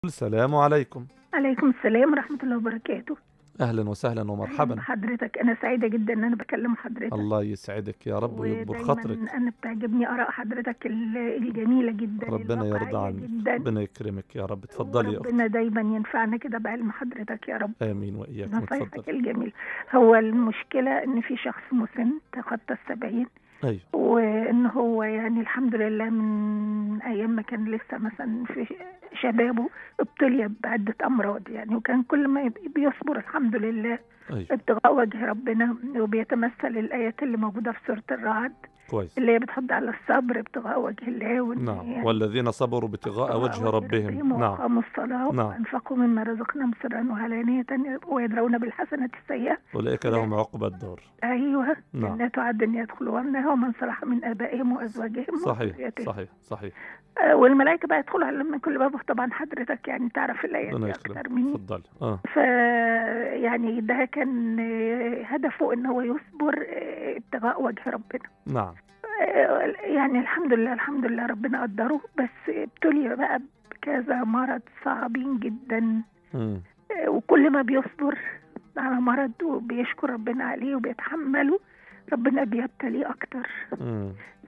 السلام عليكم عليكم السلام ورحمة الله وبركاته اهلا وسهلا ومرحبا حضرتك أنا سعيدة جدا إن أنا بكلم حضرتك الله يسعدك يا رب ويكبر ودايما خاطرك أنا بتعجبني آراء حضرتك ال- الجميلة جدا ربنا يرضى الواقعية عنك جدا ربنا يكرمك يا رب اتفضلي يا اختي ربنا دايما ينفعنا كده بعلم حضرتك يا رب امين واياك نصايحك اتفضلي الجميلة هو المشكلة إن في شخص مسن تخطى السبعين ايوه وإن هو يعني الحمد لله من أيام ما كان لسه مثلا في شبابه ابتلي بعدة أمراض يعني وكان كل ما يب- بيصبر الحمد لله ايوه ابتغاء وجه ربنا وبيتمثل الآيات اللي موجودة في سورة الرعد كويس اللي هي بتحض على الصبر ابتغاء وجه الله وإن نعم يعني والذين صبروا ابتغاء وجه ربهم نعم وأقاموا الصلاة نعم. وأنفقوا مما رزقناهم سرا وعلانية ويدرون بالحسنة السيئة اولئك لهم عقبى الدار أيوه نعم. جنات عدن يدخلونها ومن صلح من آبائهم وأزواجهم صحيح وذريتهم. صحيح صحيح آه، والملائكة بقى يدخلوا على من كل باب طبعا حضرتك يعني تعرف الآيات ربنا دي يكرمك أكتر مني اتفضلي اه ف يعني ده كان آه، هدفه ان هو يصبر آه، ابتغاء وجه ربنا نعم آه، يعني الحمد لله الحمد لله ربنا قدره بس ابتلي بقى بكذا مرض صعبين جدا مم. آه، وكل ما بيصبر على مرض وبيشكر ربنا عليه وبيتحمله ربنا بيبتليه اكتر مم.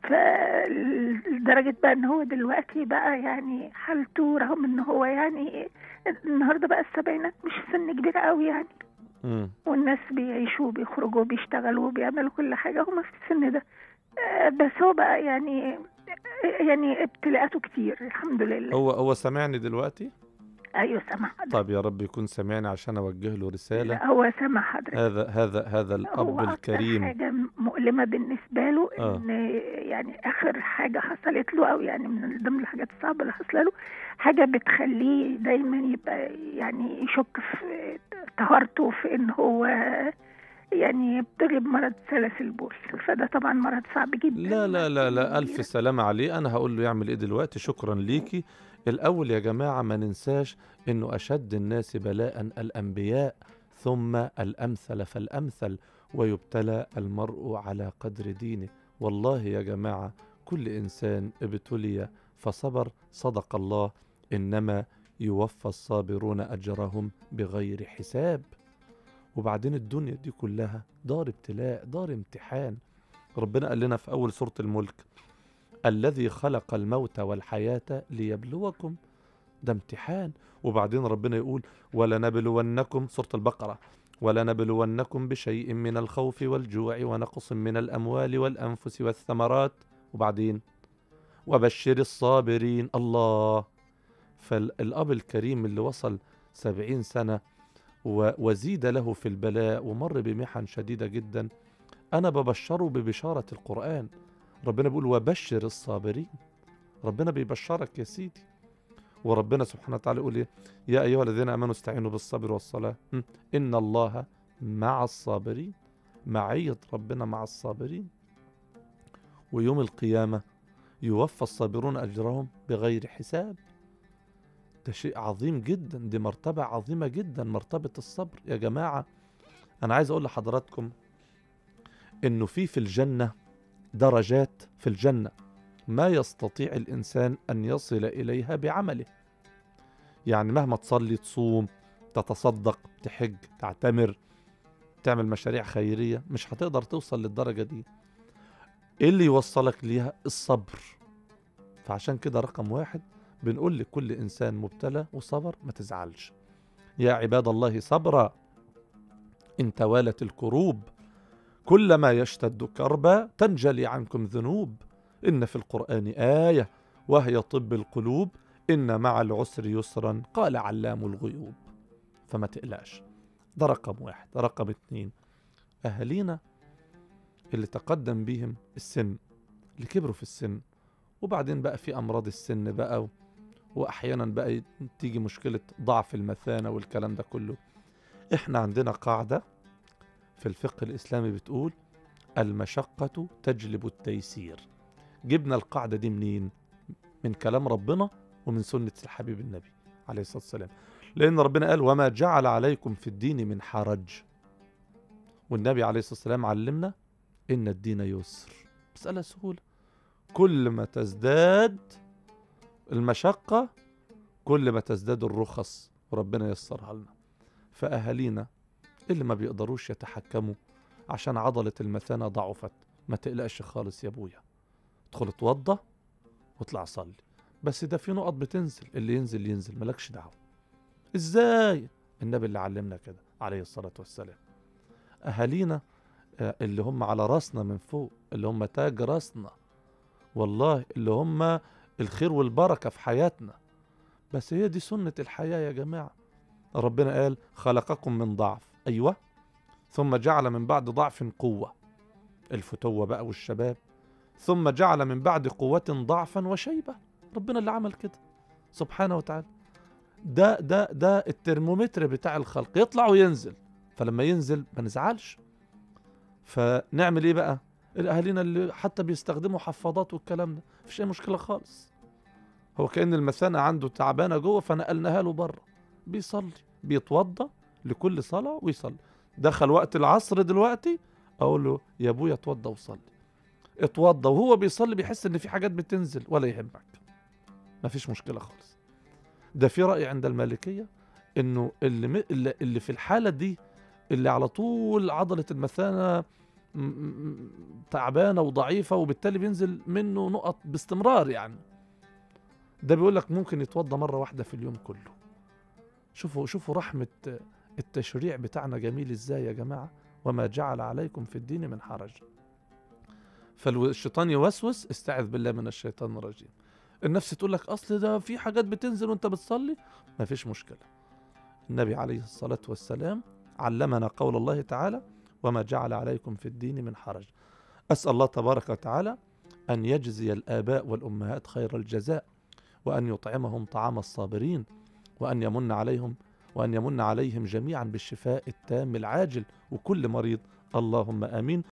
فلدرجة بقى ان هو دلوقتي بقى يعني حالته رغم ان هو يعني النهارده بقى السبعينات مش سن كبيرة قوي يعني مم. والناس بيعيشوا وبيخرجوا وبيشتغلوا وبيعملوا كل حاجة هما في السن ده آه، بس هو بقى يعني يعني ابتلاءاته كتير الحمد لله هو هو سامعني دلوقتي ايوه سامع حضرتك طيب يا رب يكون سامعني عشان اوجه له رساله لا، هو سامع حضرتك هذا هذا هذا هو الاب أكتر الكريم حاجة مؤلمة بالنسبة له آه. إن يعني آخر حاجة حصلت له أو يعني من ضمن الحاجات الصعبة اللي حصلت له حاجة بتخليه دايما يبقى يعني يشك في طهارته في إن هو يعني يبتلي بمرض سلس البول فده طبعا مرض صعب جدا لا لا لا لا ألف سلامة عليه أنا هقول له يعمل إيه دلوقتي شكرا ليكي الأول يا جماعة ما ننساش إنه أشد الناس بلاء الأنبياء ثم الأمثل فالأمثل ويبتلى المرء على قدر دينه والله يا جماعة كل إنسان ابتلي فصبر صدق الله إنما يوفى الصابرون أجرهم بغير حساب وبعدين الدنيا دي كلها دار ابتلاء دار امتحان ربنا قال لنا في أول سورة الملك الذي خلق الموت والحياة ليبلوكم ده امتحان وبعدين ربنا يقول ولنبلونكم سورة البقرة ولنبلونكم بشيء من الخوف والجوع ونقص من الأموال والأنفس والثمرات وبعدين وبشر الصابرين الله فالأب الكريم اللي وصل سبعين سنة و- وزيد له في البلاء ومر بمحن شديدة جدا أنا ببشره ببشارة القرآن ربنا بيقول وبشر الصابرين ربنا بيبشرك يا سيدي وربنا سبحانه وتعالى يقول إيه يا أيها الذين آمنوا استعينوا بالصبر والصلاة م? إن الله مع الصابرين معية ربنا مع الصابرين ويوم القيامة يوفى الصابرون أجرهم بغير حساب ده شيء عظيم جدا دي مرتبة عظيمة جدا مرتبة الصبر يا جماعة أنا عايز أقول لحضراتكم إنه في في الجنة درجات في الجنة ما يستطيع الإنسان أن يصل إليها بعمله يعني مهما تصلي تصوم تتصدق تحج تعتمر تعمل مشاريع خيرية مش هتقدر توصل للدرجة دي إيه اللي يوصلك ليها الصبر فعشان كده رقم واحد بنقول لكل إنسان مبتلى وصبر ما تزعلش يا عباد الله صبرا إن توالت الكروب كلما يشتد كربا تنجلي عنكم ذنوب إن في القرآن آية وهي طب القلوب إن مع العسر يسرا قال علام الغيوب فما تقلقش ده رقم واحد رقم اتنين أهالينا اللي تقدم بيهم السن اللي كبروا في السن وبعدين بقى في أمراض السن بقى و... وأحيانا بقى تيجي مشكلة ضعف المثانة والكلام ده كله إحنا عندنا قاعدة في الفقه الإسلامي بتقول المشقة تجلب التيسير جبنا القاعدة دي منين؟ من كلام ربنا ومن سنة الحبيب النبي عليه الصلاة والسلام لأن ربنا قال وما جعل عليكم في الدين من حرج والنبي عليه الصلاة والسلام علمنا إن الدين يسر مسألة سهولة كل ما تزداد المشقة كل ما تزداد الرخص وربنا ييسرها لنا فأهالينا اللي ما بيقدروش يتحكموا عشان عضلة المثانة ضعفت ما تقلقش خالص يا ابويا ادخل اتوضى واطلع صلي بس ده في نقط بتنزل اللي ينزل ينزل مالكش دعوة ازاي النبي اللي علمنا كده عليه الصلاة والسلام أهالينا آه، اللي هم على راسنا من فوق اللي هم تاج راسنا والله اللي هم الخير والبركة في حياتنا بس هي دي سنة الحياة يا جماعة ربنا قال خلقكم من ضعف أيوة ثم جعل من بعد ضعف قوة الفتوة بقى والشباب ثم جعل من بعد قوة ضعفا وشيبة ربنا اللي عمل كده سبحانه وتعالى ده ده ده الترمومتر بتاع الخلق يطلع وينزل فلما ينزل ما نزعلش فنعمل ايه بقى الاهالينا اللي حتى بيستخدموا حفاضات والكلام ده مفيش اي مشكله خالص هو كان المثانه عنده تعبانه جوه فنقلناها له بره بيصلي بيتوضى لكل صلاه ويصلي دخل وقت العصر دلوقتي اقول له يا ابويا اتوضى وصلي اتوضى وهو بيصلي بيحس ان في حاجات بتنزل ولا يهمك مفيش مشكله خالص ده في راي عند المالكيه انه اللي م- اللي اللي في الحاله دي اللي على طول عضله المثانه م- م- تعبانه وضعيفه وبالتالي بينزل منه نقط باستمرار يعني ده بيقول لك ممكن يتوضى مره واحده في اليوم كله شوفوا شوفوا رحمه التشريع بتاعنا جميل ازاي يا جماعه وما جعل عليكم في الدين من حرج فالشيطان يوسوس استعذ بالله من الشيطان الرجيم النفس تقول لك اصل ده في حاجات بتنزل وانت بتصلي ما فيش مشكله النبي عليه الصلاه والسلام علمنا قول الله تعالى وما جعل عليكم في الدين من حرج اسال الله تبارك وتعالى ان يجزي الاباء والامهات خير الجزاء وان يطعمهم طعام الصابرين وان يمن عليهم وان يمن عليهم جميعا بالشفاء التام العاجل وكل مريض اللهم امين